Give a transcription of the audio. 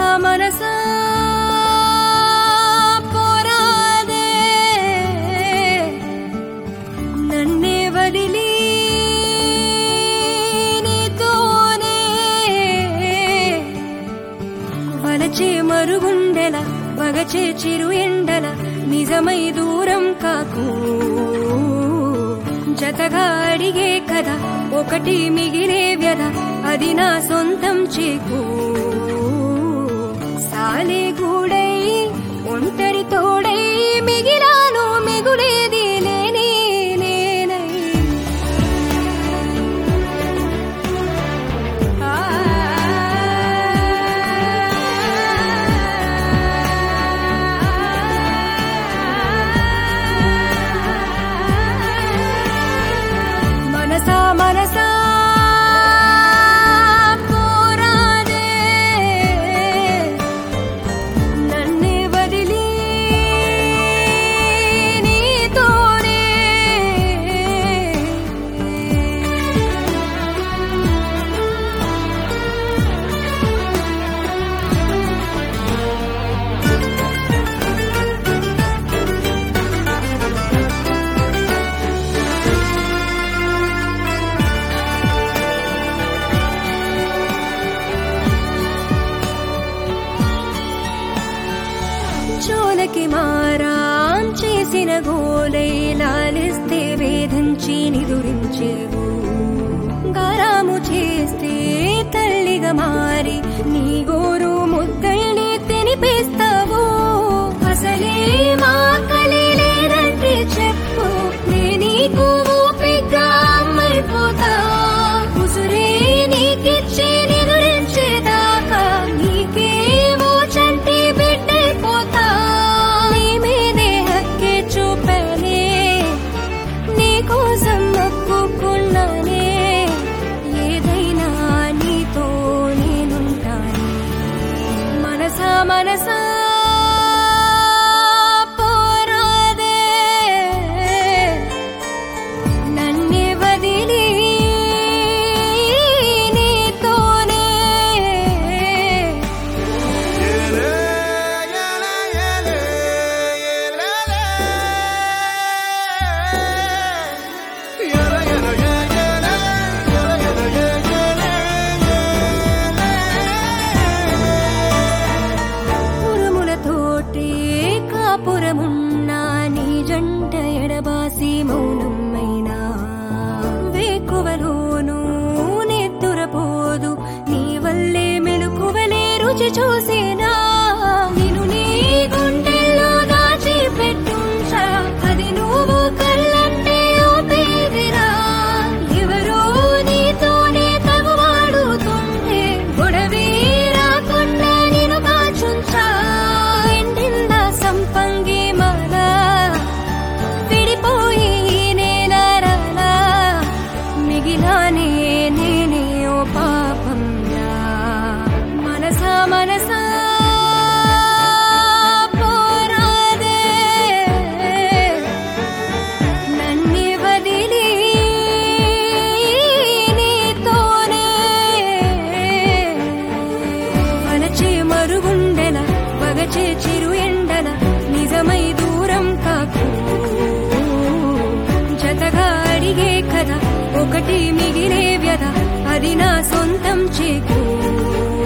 మనసా పోరాదే నన్నే వదిలి నీతోనే వలచే మరుగుండెల వగచే చిరు ఎండల నిజమై దూరం కాకు జతగా అడిగే కథ ఒకటి మిగిలే వ్యధ అది నా సొంతం చేకు సాలే గూడై ఒంటరి తోడై మిగిలాను మిగులేది లేనే నేనై మనసా మనసా పోరాదే నన్నే వదిలి నీతోనే చోలకి మారాం చేసిన గోలై లాలిస్తే వేధించి నిదురించేవు గారాము చేస్తే తల్లిగా మారి నీ గోరు ముద్దల్ని తినిపిస్తావు అసలే మా కలి లేదంటే చెప్పు నే నీకు ఊపిగ్గా అమ్మైపోతా ఉసురే నీకిచ్చి నిదురించేదాకా నీకే ఓ చంటి బిడ్డైపోతా నీ మీదే హక్కే చూపానే నీకోసం మొక్కుకున్నానే ఏదైనా నీతో నేనుంటానే మనసా మనసా పోరాదే నన్నే వదిలి నీతోనే ఉరుములతోటే కాపురమున్నా నీ జంట ఎడబాసి మౌనమైనా వేకువలోనూ నెత్తురపోదు నీ వల్లే మెలుకువలే రుచి చూసేనా నిన్ను నీ గుండెల్లో దాచి పెట్టుంచా అది నువ్వు కళ్ళంటే ఓ పేదిరా ఎవరో నీతోనే తగువాడుతుంటే గొడవే రాకుండా నేను కాచుంచా ఎండింద సంపంగి మాల విడిపోయి నేనరలా మిగిలానే నేనే ఓ పాపంలా మనసా మనసా పోరాదే నన్నే వదిలి నీతోనే వలచే మరుగుండెల వగచే చిరు ఎండల నిజమై దూరం కాకు జతగా అడిగే కథ ఒకటి మిగిలే వ్యధ అది నా సొంతం చేకు